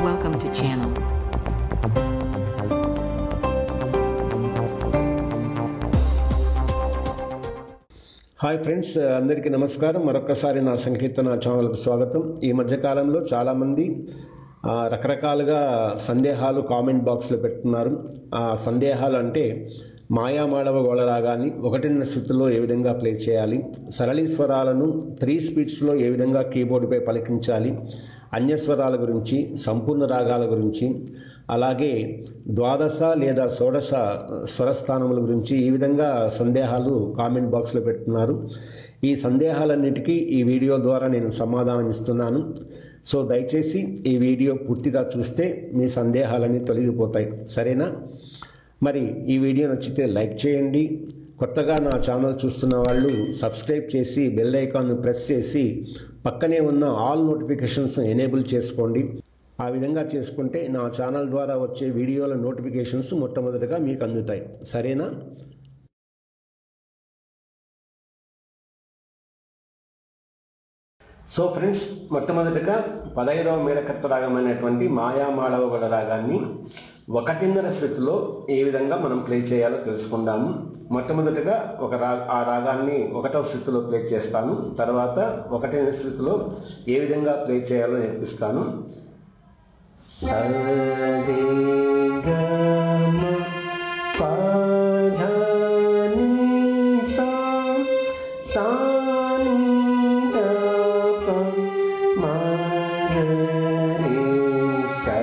Welcome to channel. Hi friends అందరికీ నమస్కారం మరొకసారి నా సంకీర్తన ఛానల్కు స్వాగతం ఈ మధ్యకాలంలో చాలామంది ఆ, రకరకాలుగా సందేహాలు కామెంట్ బాక్స్లో పెడుతున్నారు ఆ సందేహాలు అంటే మాయామాళవ గోళరాగాన్ని ఒకటిన్న స్థితిలో ఏ విధంగా ప్లే చేయాలి సరళీ స్వరాలను త్రీ స్పీడ్స్లో ఏ విధంగా కీబోర్డుపై పలికించాలి అన్యస్వరాల గురించి సంపూర్ణ రాగాల గురించి అలాగే ద్వాదశ లేదా షోడశ స్వరస్థానముల గురించి ఈ విధంగా సందేహాలు కామెంట్ బాక్స్లో పెడుతున్నారు ఈ సందేహాలన్నిటికీ ఈ వీడియో ద్వారా నేను సమాధానం ఇస్తున్నాను సో దయచేసి ఈ వీడియో పూర్తిగా చూస్తే మీ సందేహాలన్నీ తొలగిపోతాయి సరేనా మరి ఈ వీడియో నచ్చితే లైక్ చేయండి కొత్తగా నా ఛానల్ చూస్తున్న వాళ్ళు సబ్స్క్రైబ్ చేసి బెల్ ఐకాన్ను ప్రెస్ చేసి పక్కనే ఉన్న ఆల్ నోటిఫికేషన్స్ ఎనేబుల్ చేసుకోండి ఆ విధంగా చేసుకుంటే నా ఛానల్ ద్వారా వచ్చే వీడియోల నోటిఫికేషన్స్ మొట్టమొదటిగా మీకు అందుతాయి సరేనా సో ఫ్రెండ్స్ మొట్టమొదటిగా పదహైదవ మేళకర్త రాగమైనటువంటి మాయామాళవ గల రాగాన్ని ఒకటిన్నర శృతిలో ఏ విధంగా మనం ప్లే చేయాలో తెలుసుకుందాము మొట్టమొదటిగా ఒక రా ఆ రాగాన్ని ఒకటవ శృతిలో ప్లే చేస్తాను తర్వాత ఒకటిన్నర శృతిలో ఏ విధంగా ప్లే చేయాలో నేర్పిస్తాను సరే గమ పధ ని సా సా ని ద ప మ గ రి సా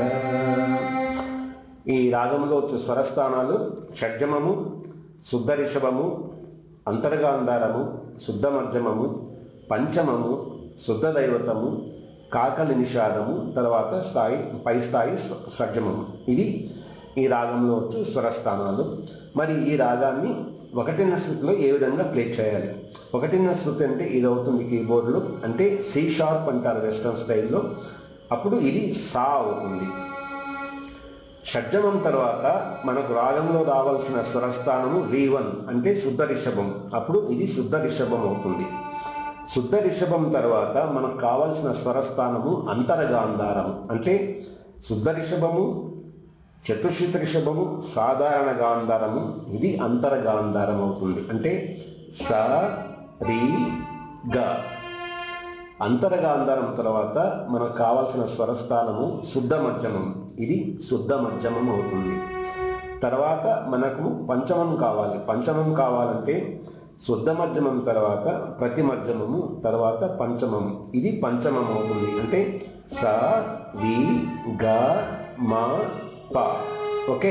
ఈ రాగంలో వచ్చే స్వరస్థానాలు షడ్జమము శుద్ధ రిషభము అంతర్గాంధారము శుద్ధ మధ్యమము పంచమము శుద్ధ దైవతము కాకలి నిషాదము తర్వాత స్థాయి పై స్థాయి స్వ- షడ్జమము ఇది ఈ రాగంలో వచ్చే స్వరస్థానాలు మరి ఈ రాగాన్ని ఒకటిన్న శృతిలో ఏ విధంగా ప్లే చేయాలి ఒకటిన్న శృతి అంటే ఇది అవుతుంది కీబోర్డులో అంటే సి షార్ప్ అంటారు వెస్ట్రన్ స్టైల్లో అప్పుడు ఇది సా అవుతుంది షడ్జమం తర్వాత మనకు రాగంలో రావాల్సిన స్వరస్థానము వన్ అంటే శుద్ధ రిషభం అప్పుడు ఇది శుద్ధ రిషభం అవుతుంది శుద్ధ రిషభం తర్వాత మనకు కావాల్సిన స్వరస్థానము అంతరగాంధారం అంటే శుద్ధ రిషభము చతుశ్రుత రిషభము సాధారణ గాంధారము ఇది అంతరగాంధారం అవుతుంది అంటే స రి గ అంతరగాంధారం తర్వాత మనకు కావాల్సిన స్వరస్థానము శుద్ధ మధ్యమం ఇది శుద్ధ మధ్యమం అవుతుంది తర్వాత మనకు పంచమం కావాలి పంచమం కావాలంటే శుద్ధ మధ్యమం తర్వాత ప్రతి మధ్యమము తర్వాత పంచమం ఇది పంచమం అవుతుంది అంటే స రి గ మ ప ఓకే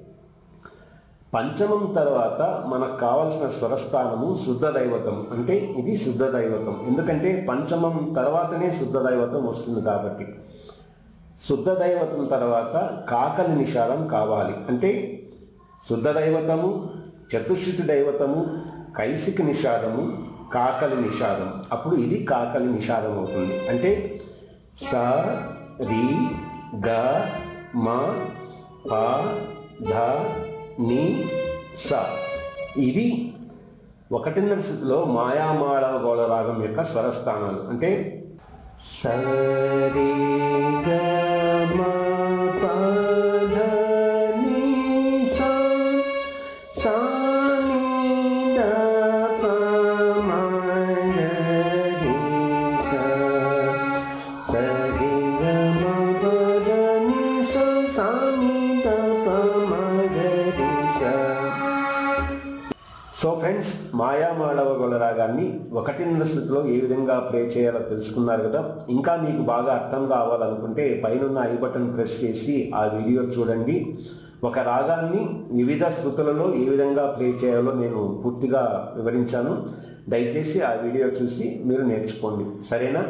పంచమం తర్వాత మనకు కావాల్సిన స్వరస్థానము శుద్ధ దైవతం అంటే ఇది శుద్ధ దైవతం ఎందుకంటే పంచమం తర్వాతనే శుద్ధ దైవతం వస్తుంది కాబట్టి శుద్ధ దైవతం తర్వాత కాకలి నిషాదం కావాలి అంటే శుద్ధ దైవతము చతుశ్రుతి దైవతము కైసిక నిషాదము కాకలి నిషాదం అప్పుడు ఇది కాకలి నిషాదం అవుతుంది అంటే స రి గ మ ప ధ ని స ఇవి ఒకటిన్నర స్థితిలో మాయామాళవ గోళ రాగం యొక్క స్వరస్థానాలు అంటే సరి గ మ ప ధ ని స సా ని ద ప మ గ రి స సరి గ మ ప ధ ని స సా ని ద ప మ గ రి స సో ఫ్రెండ్స్ మాయామాళవ గొల రాగాన్ని ఒకటిన్నర స్థితిలో ఏ విధంగా ప్లే చేయాలో తెలుసుకున్నారు కదా ఇంకా మీకు బాగా అర్థం కావాలనుకుంటే పైనున్న ఐ బటన్ ప్రెస్ చేసి ఆ వీడియో చూడండి ఒక రాగాన్ని వివిధ శృతులలో ఏ విధంగా ప్లే చేయాలో నేను పూర్తిగా వివరించాను దయచేసి ఆ వీడియో చూసి మీరు నేర్చుకోండి సరేనా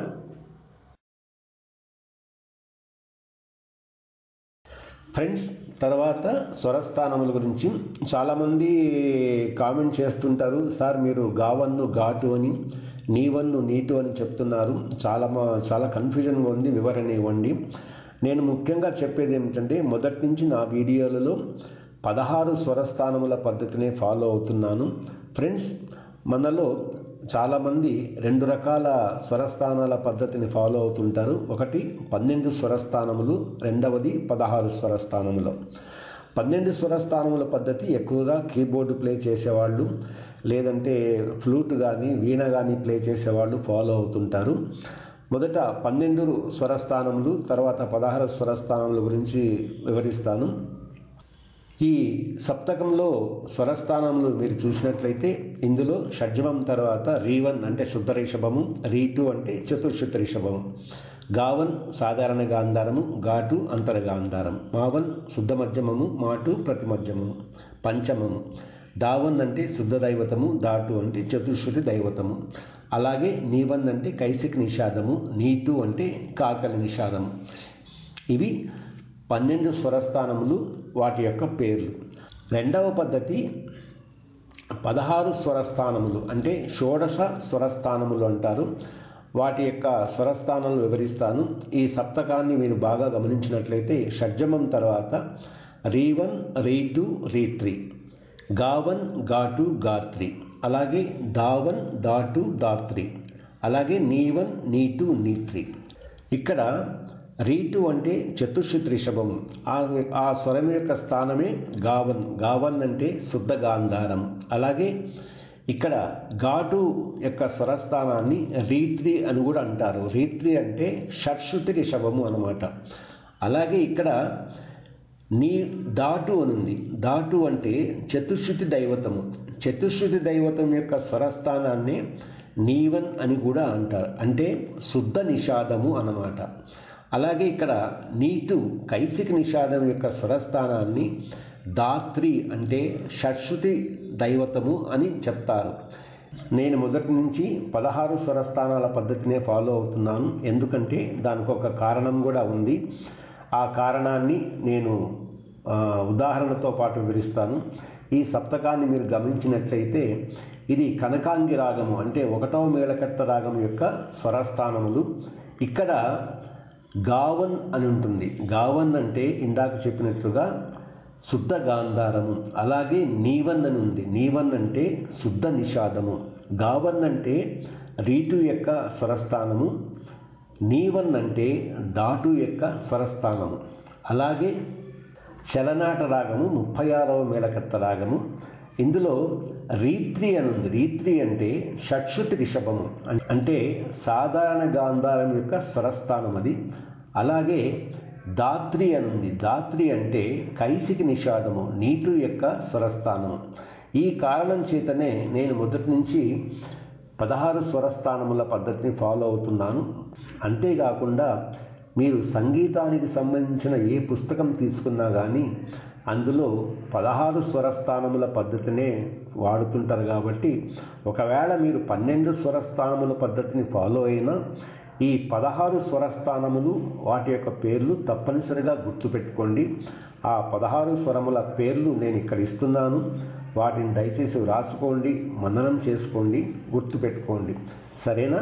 ఫ్రెండ్స్ తర్వాత స్వరస్థానముల గురించి చాలామంది కామెంట్ చేస్తుంటారు సార్ మీరు గావన్ను ఘాటు అని నీవన్ను నీటు అని చెప్తున్నారు చాలా మా చాలా కన్ఫ్యూజన్గా ఉంది వివరణ ఇవ్వండి నేను ముఖ్యంగా చెప్పేది ఏమిటంటే మొదటి నుంచి నా వీడియోలలో పదహారు స్వరస్థానముల పద్ధతినే ఫాలో అవుతున్నాను ఫ్రెండ్స్ మనలో చాలామంది రెండు రకాల స్వరస్థానాల పద్ధతిని ఫాలో అవుతుంటారు ఒకటి పన్నెండు స్వరస్థానములు రెండవది పదహారు స్వరస్థానములు పన్నెండు స్వరస్థానముల పద్ధతి ఎక్కువగా కీబోర్డు ప్లే చేసేవాళ్ళు లేదంటే ఫ్లూట్ కానీ వీణ కానీ ప్లే చేసేవాళ్ళు ఫాలో అవుతుంటారు మొదట పన్నెండు స్వరస్థానములు తర్వాత పదహారు స్వరస్థానముల గురించి వివరిస్తాను ఈ సప్తకంలో స్వరస్థానములు మీరు చూసినట్లయితే ఇందులో షడ్జమం తర్వాత రీవన్ అంటే శుద్ధ రిషభము రీటు అంటే చతుర్శుద్ధ రిషభము గావన్ సాధారణ గాంధారము ఘాటు అంతర గాంధారం మావన్ శుద్ధ మధ్యమము మాటు ప్రతిమధ్యమము పంచమము దావన్ అంటే శుద్ధ దైవతము దాటు అంటే చతుర్శుద్ధి దైవతము అలాగే నీవన్ అంటే కైసిక్ నిషాదము నీటు అంటే కాకలి నిషాదము ఇవి పన్నెండు స్వరస్థానములు వాటి యొక్క పేర్లు రెండవ పద్ధతి పదహారు స్వరస్థానములు అంటే షోడశ స్వరస్థానములు అంటారు వాటి యొక్క స్వరస్థానాలు వివరిస్తాను ఈ సప్తకాన్ని మీరు బాగా గమనించినట్లయితే షడ్జమం తర్వాత రీవన్ రీటు రీత్రి గావన్ ఘాటు గాత్రి అలాగే దావన్ డాటు దాత్రి అలాగే నీవన్ నీటు నీత్రి ఇక్కడ రీటు అంటే చతుర్శుద్ధ రిషభం ఆ ఆ స్వరం యొక్క స్థానమే గావన్ గావన్ అంటే శుద్ధ గాంధారం అలాగే ఇక్కడ ఘాటు యొక్క స్వరస్థానాన్ని రీత్రి అని కూడా అంటారు రీత్రి అంటే షట్శుద్ధి రిషభము అనమాట అలాగే ఇక్కడ నీ దాటు అనుంది దాటు అంటే చతుర్శుద్ధి దైవతము చతుర్శుద్ధి దైవతం యొక్క స్వరస్థానాన్ని నీవన్ అని కూడా అంటారు అంటే శుద్ధ నిషాదము అన్నమాట అలాగే ఇక్కడ నీటు కైసిక నిషాదం యొక్క స్వరస్థానాన్ని దాత్రి అంటే షట్శుతి దైవతము అని చెప్తారు నేను మొదటి నుంచి పదహారు స్వరస్థానాల పద్ధతినే ఫాలో అవుతున్నాను ఎందుకంటే దానికి ఒక కారణం కూడా ఉంది ఆ కారణాన్ని నేను ఆ, ఉదాహరణతో పాటు వివరిస్తాను ఈ సప్తకాన్ని మీరు గమనించినట్లయితే ఇది కనకాంగి రాగము అంటే ఒకటవ మేళకర్త రాగం యొక్క స్వరస్థానములు ఇక్కడ గావన్ అని ఉంటుంది గావన్ అంటే ఇందాక చెప్పినట్లుగా శుద్ధ గాంధారము అలాగే నీవన్ అని ఉంది నీవన్ అంటే శుద్ధ నిషాదము గావన్ అంటే రీటు యొక్క స్వరస్థానము నీవన్ అంటే దాటు యొక్క స్వరస్థానము అలాగే చలనాట రాగము ముప్పై ఆరవ మేళకర్త రాగము ఇందులో రీత్రి అని ఉంది రీత్రి అంటే షట్శుతి రిషభము అం- అంటే సాధారణ గాంధారం యొక్క స్వరస్థానం అది అలాగే దాత్రి అని ఉంది దాత్రి అంటే కైసికి నిషాదము నీటు యొక్క స్వరస్థానము ఈ కారణం చేతనే నేను మొదటి నుంచి పదహారు స్వరస్థానముల పద్ధతిని ఫాలో అవుతున్నాను అంతేకాకుండా మీరు సంగీతానికి సంబంధించిన ఏ పుస్తకం తీసుకున్నా కానీ అందులో పదహారు స్వరస్థానముల పద్ధతినే వాడుతుంటారు కాబట్టి ఒకవేళ మీరు పన్నెండు స్వరస్థానముల పద్ధతిని ఫాలో అయినా ఈ పదహారు స్వరస్థానములు వాటి యొక్క పేర్లు తప్పనిసరిగా గుర్తుపెట్టుకోండి ఆ పదహారు స్వరముల పేర్లు నేను ఇక్కడ ఇస్తున్నాను వాటిని దయచేసి వ్రాసుకోండి మననం చేసుకోండి గుర్తుపెట్టుకోండి సరేనా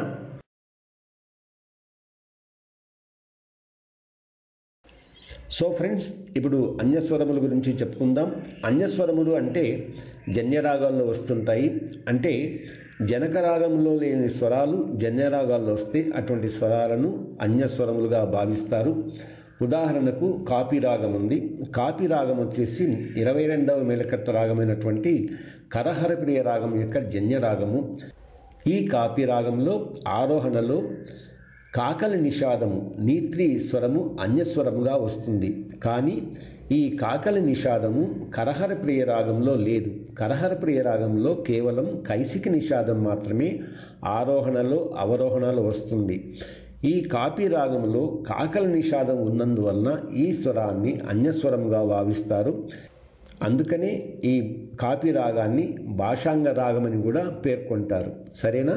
సో ఫ్రెండ్స్ ఇప్పుడు అన్యస్వరముల గురించి చెప్పుకుందాం అన్యస్వరములు అంటే జన్యరాగాల్లో వస్తుంటాయి అంటే జనక రాగంలో లేని స్వరాలు జన్యరాగాల్లో వస్తే అటువంటి స్వరాలను అన్యస్వరములుగా భావిస్తారు ఉదాహరణకు కాపీ రాగం ఉంది కాపీ రాగం వచ్చేసి ఇరవై రెండవ మేలకర్త రాగమైనటువంటి కరహరప్రియ రాగం యొక్క జన్య రాగము ఈ కాపీ రాగంలో ఆరోహణలో కాకలి నిషాదము నీత్రి స్వరము అన్యస్వరముగా వస్తుంది కానీ ఈ కాకలి నిషాదము కరహర ప్రియ రాగంలో లేదు కరహర ప్రియ రాగంలో కేవలం కైసిక నిషాదం మాత్రమే ఆరోహణలో అవరోహణలో వస్తుంది ఈ కాపీ రాగంలో కాకల నిషాదం ఉన్నందువలన ఈ స్వరాన్ని అన్యస్వరంగా భావిస్తారు అందుకనే ఈ కాపీ రాగాన్ని భాషాంగ రాగమని కూడా పేర్కొంటారు సరేనా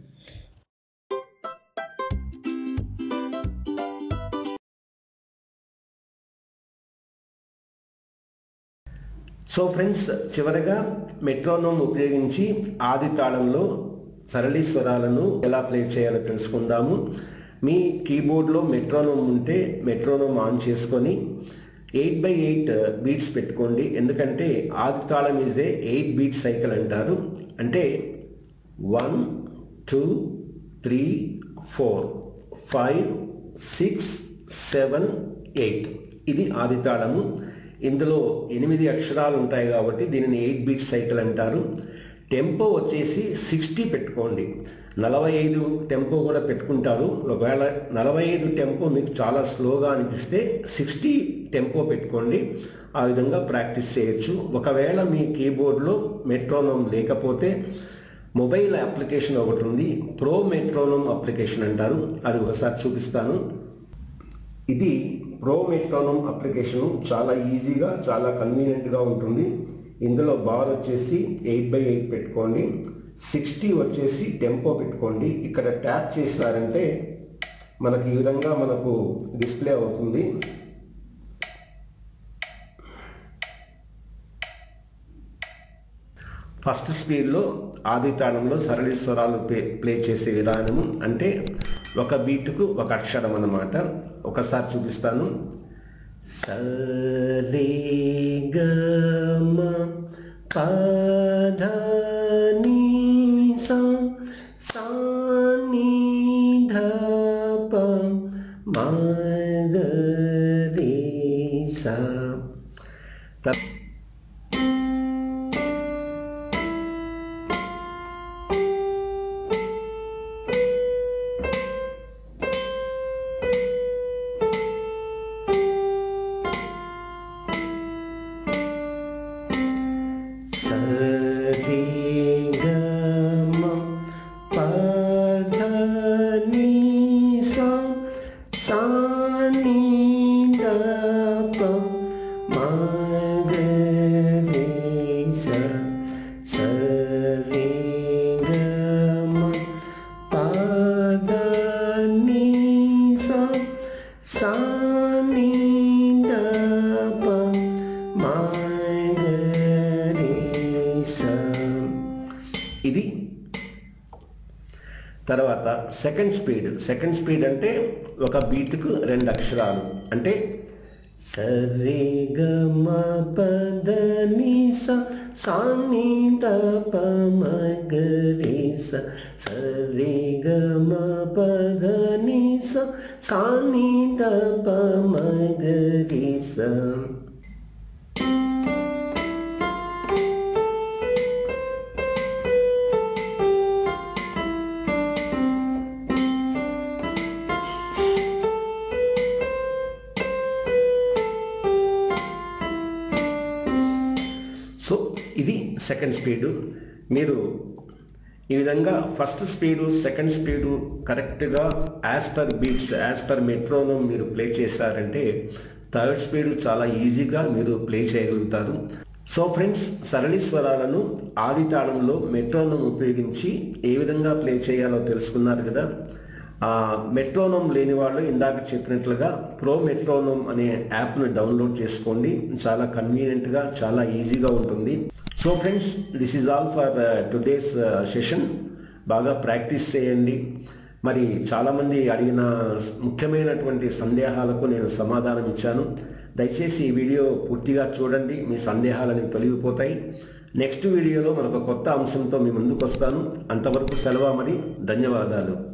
సో ఫ్రెండ్స్ చివరగా మెట్రోనోమ్ ఉపయోగించి ఆది తాళంలో సరళి స్వరాలను ఎలా ప్లే చేయాలో తెలుసుకుందాము మీ కీబోర్డ్లో మెట్రోనోమ్ ఉంటే మెట్రోనోమ్ ఆన్ చేసుకొని ఎయిట్ బై ఎయిట్ బీట్స్ పెట్టుకోండి ఎందుకంటే ఆది తాళం is a eight beat cycle అంటారు అంటే one two three four five six seven eight ఇది ఆది తాళము ఇందులో ఎనిమిది అక్షరాలు ఉంటాయి కాబట్టి దీనిని ఎయిట్ బీట్ సైకిల్ అంటారు టెంపో వచ్చేసి సిక్స్టీ పెట్టుకోండి నలభై ఐదు టెంపో కూడా పెట్టుకుంటారు ఒకవేళ నలభై ఐదు టెంపో మీకు చాలా స్లోగా అనిపిస్తే సిక్స్టీ టెంపో పెట్టుకోండి ఆ విధంగా ప్రాక్టీస్ చేయొచ్చు ఒకవేళ మీ కీబోర్డ్లో మెట్రోనోమ్ లేకపోతే మొబైల్ అప్లికేషన్ ఒకటి ఉంది ప్రో మెట్రోనోమ్ అప్లికేషన్ అంటారు అది ఒకసారి చూపిస్తాను ఇది ప్రో మెట్రోనోమ్ అప్లికేషన్ చాలా ఈజీగా చాలా కన్వీనియంట్గా ఉంటుంది ఇందులో బార్ వచ్చేసి ఎయిట్ బై ఎయిట్ పెట్టుకోండి సిక్స్టీ వచ్చేసి టెంపో పెట్టుకోండి ఇక్కడ ట్యాప్ చేస్తారంటే మనకి ఈ విధంగా మనకు డిస్ప్లే అవుతుంది ఫస్ట్ స్పీడ్లో ఆది తాళంలో సరళి స్వరాలు ప్లే ప్లే చేసే విధానము అంటే ఒక బీటుకు ఒక అక్షరం అన్నమాట ఒకసారి చూపిస్తాను సరే గమ పధ సాని ధప మగరి సా సరి గమ పధ సా సాని దప మగరి సా సరి గమ పధ సా సాని దప మగరి సా ఇది తర్వాత సెకండ్ స్పీడ్ సెకండ్ స్పీడ్ అంటే ఒక బీట్కు రెండు అక్షరాలు అంటే సరి గమ పద నిస సాని తప మగరి స సరి గమ పద నిస సాని తప మగరి స సో ఇది సెకండ్ స్పీడు మీరు ఈ విధంగా ఫస్ట్ స్పీడు సెకండ్ స్పీడు కరెక్ట్గా as per beats as per metronome మీరు ప్లే చేశారంటే థర్డ్ స్పీడ్ చాలా ఈజీగా మీరు ప్లే చేయగలుగుతారు సో ఫ్రెండ్స్ సరళి స్వరాలను ఆది తాళంలో మెట్రోనోమ్ ఉపయోగించి ఏ విధంగా ప్లే చేయాలో తెలుసుకున్నారు కదా ఆ మెట్రోనోమ్ లేని వాళ్ళు ఇందాక చెప్పినట్లుగా ప్రో మెట్రోనోమ్ అనే యాప్ను డౌన్లోడ్ చేసుకోండి చాలా కన్వీనియంట్గా చాలా ఈజీగా ఉంటుంది so friends this is all for today's session బాగా ప్రాక్టీస్ చేయండి మరి చాలామంది అడిగిన ముఖ్యమైనటువంటి సందేహాలకు నేను సమాధానం ఇచ్చాను దయచేసి ఈ వీడియో పూర్తిగా చూడండి మీ సందేహాలని తొలగిపోతాయి నెక్స్ట్ వీడియోలో మరొక కొత్త అంశంతో మీ ముందుకు వస్తాను అంతవరకు సెలవు మరి ధన్యవాదాలు